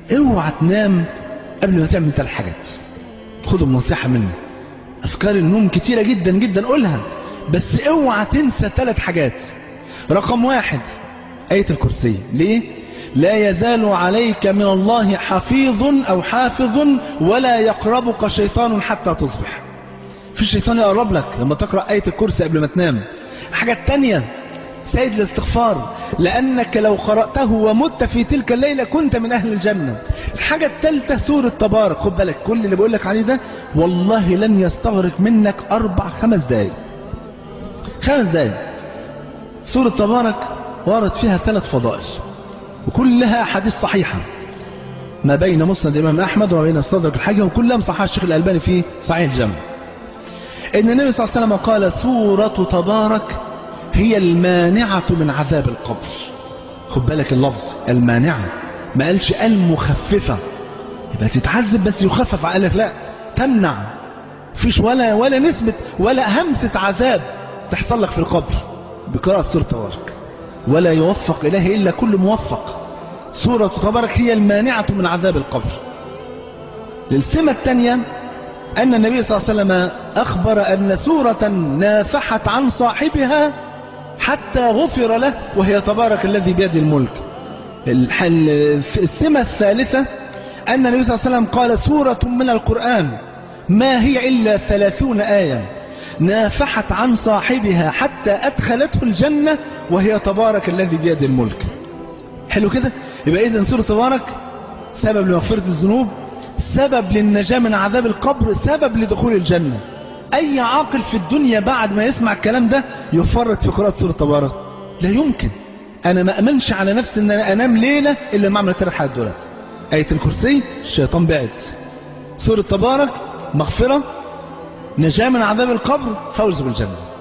اوعى تنام قبل ما تعمل ثلاث حاجات خدوا نصيحة مني أفكار النوم كتيرة جدا جدا قولها بس اوعى تنسى ثلاث حاجات رقم واحد آية الكرسي ليه لا يزال عليك من الله حفيظ أو حافظ ولا يقربك شيطان حتى تصبح في الشيطان يقرب لك لما تقرأ آية الكرسي قبل ما تنام الحاجة الثانية سيد الاستغفار لأنك لو قرأته ومت في تلك الليلة كنت من أهل الجنة الحاجة الثالثة سورة تبارك خد بالك كل اللي بقول لك عليه ده والله لن يستغرق منك أربع خمس دقايق خمس دقايق سورة تبارك ورد فيها ثلاث فضائل وكلها حديث صحيحة ما بين مسند الإمام أحمد وما بين استدرك الحاكم وكلها مصححة الشيخ الألباني في صحيح الجامع إن النبي صلى الله عليه وسلم قال سورة تبارك هي المانعة من عذاب القبر خد بالك اللفظ المانعة ما قالش المخففة يبقى تتعذب بس يخفف قال لك لا تمنع فيش ولا ولا نسبة ولا همسة عذاب تحصل لك في القبر بقراءة سورة تبارك ولا يوفق إليه إلا كل موفق سورة تبارك هي المانعة من عذاب القبر للسمة الثانية أن النبي صلى الله عليه وسلم أخبر أن سورة نافحت عن صاحبها حتى غفر له وهي تبارك الذي بيد الملك السمة الثالثة أن النبي صلى الله عليه وسلم قال سورة من القرآن ما هي إلا ثلاثون آية نافحت عن صاحبها حتى أدخلته الجنة وهي تبارك الذي بيد الملك حلو كده يبقى إذن سورة تبارك سبب لمغفرة الذنوب سبب للنجاة من عذاب القبر سبب لدخول الجنة أي عاقل في الدنيا بعد ما يسمع الكلام ده يفرط في قراءة سورة تبارك لا يمكن أنا ما أمنش على نفسي أن أنا أنام ليلة إلا ما أعمل الثلاث حاجات دولت آية الكرسي الشيطان بعد سورة تبارك مغفرة نجاة من عذاب القبر فوز بالجنة